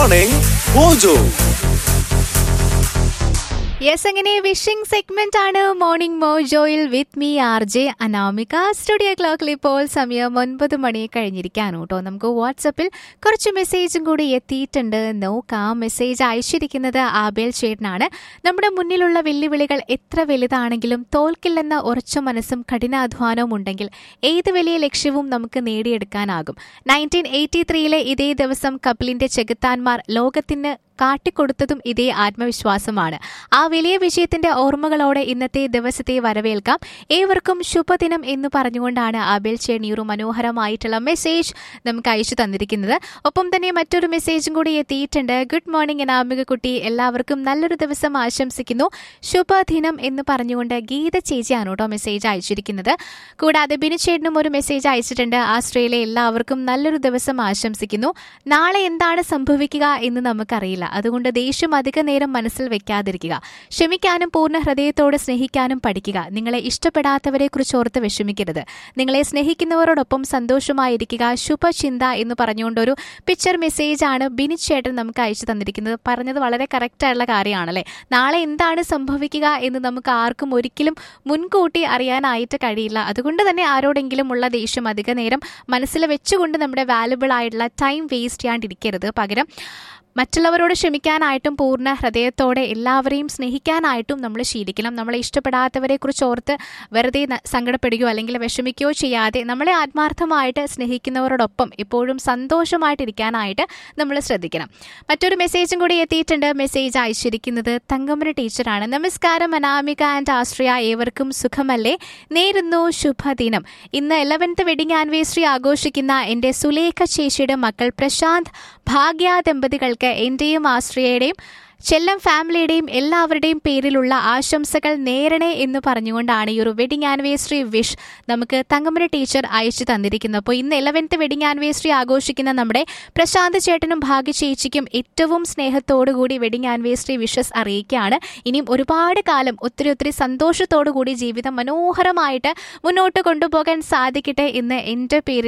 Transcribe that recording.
Morning Mojo. Yes അങ്ങനെ wishing segment ആണ് morning മോജോയിൽ with me R J Anamika studio ക്ലോക്കിൽ ഇപ്പോൾ സമയം ഒൻപത് മണി കഴിഞ്ഞിരിക്കാണ് കേട്ടോ നമുക്ക് വാട്സപ്പിൽ കുറച്ച് മെസ്സേജും കൂടി എത്തിയിട്ടുണ്ട് നോക്കാം മെസ്സേജ് അയച്ചിരിക്കുന്നത് ആബേൽ ചേട്ടനാണ് നമ്മുടെ മുന്നിലുള്ള വെല്ലുവിളികൾ എത്ര വലുതാണെങ്കിലും തോൽക്കില്ലെന്ന ഉറച്ച മനസ്സും കഠിനാധ്വാനവും ഉണ്ടെങ്കിൽ ഏത് വലിയ ലക്ഷ്യവും നമുക്ക് നേടിയെടുക്കാനാകും നയൻറ്റീൻ എയ്റ്റി ത്രീയിലെ ഇതേ ദിവസം കപിലിന്റെ ചെകുത്താന്മാർ ലോകത്തിന് കാട്ടിക്കൊടുത്തതും ഇതേ ആത്മവിശ്വാസമാണ് ആ വലിയ വിജയത്തിന്റെ ഓർമ്മകളോടെ ഇന്നത്തെ ദിവസത്തെ വരവേൽക്കാം ഏവർക്കും ശുഭദിനം എന്ന് പറഞ്ഞുകൊണ്ടാണ് ആബേൽ ചേണിയൂർ മനോഹരമായിട്ടുള്ള മെസ്സേജ് നമുക്ക് അയച്ചു തന്നിരിക്കുന്നത് ഒപ്പം തന്നെ മറ്റൊരു മെസ്സേജും കൂടി എത്തിയിട്ടുണ്ട് ഗുഡ് മോർണിംഗ് അനാമിക കുട്ടി എല്ലാവർക്കും നല്ലൊരു ദിവസം ആശംസിക്കുന്നു ശുഭദിനം എന്ന് പറഞ്ഞുകൊണ്ട് ഗീത ചേച്ചിയാണ് കേട്ടോ മെസ്സേജ് അയച്ചിരിക്കുന്നത് കൂടാതെ ബിനുചേട്ടനും ഒരു മെസ്സേജ് അയച്ചിട്ടുണ്ട് ആസ്ട്രേലിയ എല്ലാവർക്കും നല്ലൊരു ദിവസം ആശംസിക്കുന്നു നാളെ എന്താണ് സംഭവിക്കുക എന്ന് നമുക്കറിയില്ല അതുകൊണ്ട് ദേഷ്യം അധിക നേരം മനസ്സിൽ വെക്കാതിരിക്കുക ക്ഷമിക്കാനും പൂർണ്ണ ഹൃദയത്തോടെ സ്നേഹിക്കാനും പഠിക്കുക നിങ്ങളെ ഇഷ്ടപ്പെടാത്തവരെ കുറിച്ച് ഓർത്ത് വിഷമിക്കരുത് നിങ്ങളെ സ്നേഹിക്കുന്നവരോടൊപ്പം സന്തോഷമായിരിക്കുക ശുഭചിന്ത എന്ന് പറഞ്ഞുകൊണ്ടൊരു പിക്ചർ മെസ്സേജ് ആണ് ബിനിച്ചേട്ടൻ നമുക്ക് അയച്ചു തന്നിരിക്കുന്നത് പറഞ്ഞത് വളരെ കറക്റ്റ് ആയിട്ടുള്ള കാര്യമാണല്ലേ നാളെ എന്താണ് സംഭവിക്കുക എന്ന് നമുക്ക് ആർക്കും ഒരിക്കലും മുൻകൂട്ടി അറിയാനായിട്ട് കഴിയില്ല അതുകൊണ്ട് തന്നെ ആരോടെങ്കിലും ഉള്ള ദേഷ്യം അധിക നേരം മനസ്സിൽ വെച്ചുകൊണ്ട് നമ്മുടെ വാലുബിൾ ആയിട്ടുള്ള ടൈം വേസ്റ്റ് ചെയ്യാണ്ടിരിക്കരുത് പകരം മറ്റുള്ളവരോട് ക്ഷമിക്കാനായിട്ടും പൂർണ്ണ ഹൃദയത്തോടെ എല്ലാവരെയും സ്നേഹിക്കാനായിട്ടും നമ്മൾ ശീലിക്കണം നമ്മളെ ഇഷ്ടപ്പെടാത്തവരെ കുറിച്ച് ഓർത്ത് വെറുതെ ന- സങ്കടപ്പെടുകയോ അല്ലെങ്കിൽ വിഷമിക്കുകയോ ചെയ്യാതെ നമ്മളെ ആത്മാർത്ഥമായിട്ട് സ്നേഹിക്കുന്നവരോടൊപ്പം എപ്പോഴും സന്തോഷമായിട്ടിരിക്കാനായിട്ട് നമ്മൾ ശ്രദ്ധിക്കണം മറ്റൊരു മെസ്സേജും കൂടി എത്തിയിട്ടുണ്ട് മെസ്സേജ് അയച്ചിരിക്കുന്നത് തങ്കമ്മന ടീച്ചറാണ് നമസ്കാരം അനാമിക ആൻഡ് ആശ്രയ ഏവർക്കും സുഖമല്ലേ നേരുന്നു ശുഭദിനം ഇന്ന് ഇലവൻത്ത് വെഡിങ് ആനിവേഴ്സറി ആഘോഷിക്കുന്ന എന്റെ സുലേഖ ചേച്ചിയുടെ മക്കൾ പ്രശാന്ത് ഭാഗ്യ ദമ്പതികൾക്ക് എന്റെയും ആശ്രയയുടെയും ചെല്ലം ഫാമിലിയുടെയും എല്ലാവരുടെയും പേരിലുള്ള ആശംസകൾ നേരണേ എന്ന് പറഞ്ഞുകൊണ്ടാണ് ഈ ഒരു വെഡിങ് ആനിവേഴ്സറി വിഷ് നമുക്ക് തങ്കമന ടീച്ചർ അയച്ചു തന്നിരിക്കുന്നത് അപ്പോൾ ഇന്ന് ഇലവൻത്ത് വെഡിങ് ആനിവേഴ്സറി ആഘോഷിക്കുന്ന നമ്മുടെ പ്രശാന്ത് ചേട്ടനും ഭാഗ്യ ചേച്ചിക്കും ഏറ്റവും സ്നേഹത്തോടുകൂടി വെഡിങ് ആനിവേഴ്സറി വിഷസ് അറിയിക്കുകയാണ് ഇനിയും ഒരുപാട് കാലം ഒത്തിരി ഒത്തിരി സന്തോഷത്തോടു കൂടി ജീവിതം മനോഹരമായിട്ട് മുന്നോട്ട് കൊണ്ടുപോകാൻ സാധിക്കട്ടെ എന്ന് എൻ്റെ പേരിൽ